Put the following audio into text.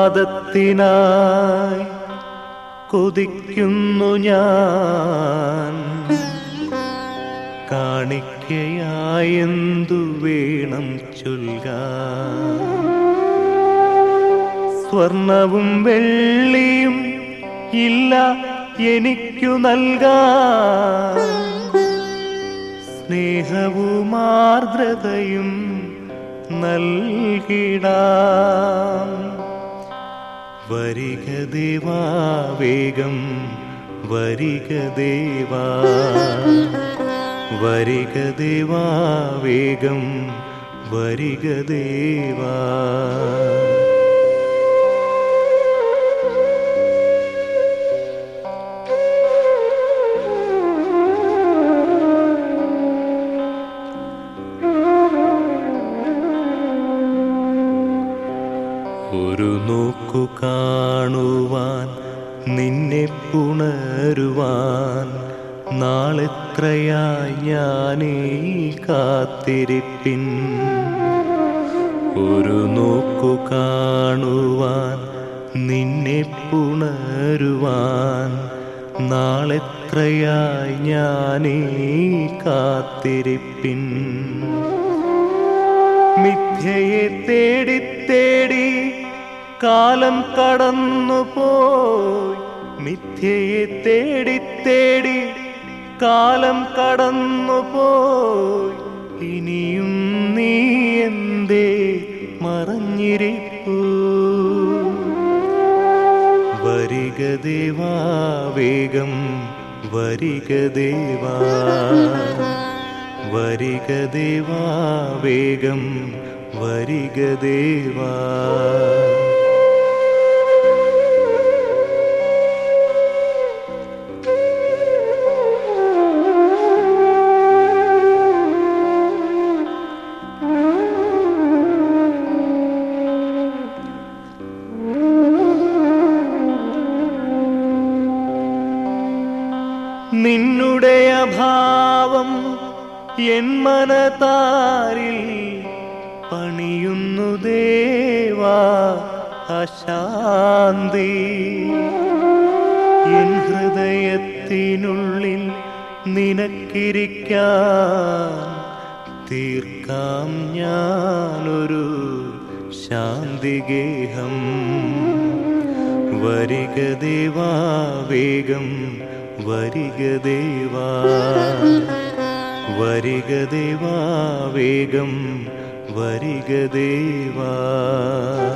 പാദത്തിനായി കൊതിക്കുന്നു ഞാൻ കാണിക്കയായെന്തു വേണം ചൊൽക സ്വർണവും വെള്ളിയും ഇല്ല എനിക്കു നൽകാൻ സ്നേഹവും ആർദ്രതയും നൽകിടാം വരിക ദേവാ വേഗം വരിക ദേവാ വരിക ദേവാ വേഗം വരിക ദേവാ ഒരു നോക്കു കാണുവാൻ നിന്നെ പുണരുവാൻ നാളെത്രയായി ഞാനീ കാത്തിരിപ്പിൻ ഒരു നോക്കു കാണുവാൻ നിന്നെ പുണരുവാൻ നാളെത്രയായി ഞാനീ കാത്തിരിപ്പിൻ മിഥ്യയെ തേടി തേടി കാലം കടന്നു പോയി മിഥ്യയെ തേടി തേടി കാലം കടന്നു പോയി ഇനിയും നീ എന്തേ മറഞ്ഞിരിപ്പൂ വരിക ദേവാ വേഗം വരിക ദേവാ വരിക ദേവാ വേഗം വരിക ദേവാ നിന്നുടെ അഭാവം എൻ മനതാരിൽ പണിയുന്നു ദേവാ അശാന്തി എൻ ഹൃദയത്തിനുള്ളിൽ നിനക്കിരിക്കാൻ തീർക്കാം ഞാനൊരു ശാന്തിഗേഹം വരിക ദേവാ വേഗം വരിക ദേവാ വരിക ദേവാ വേഗം വരിക ദേവാ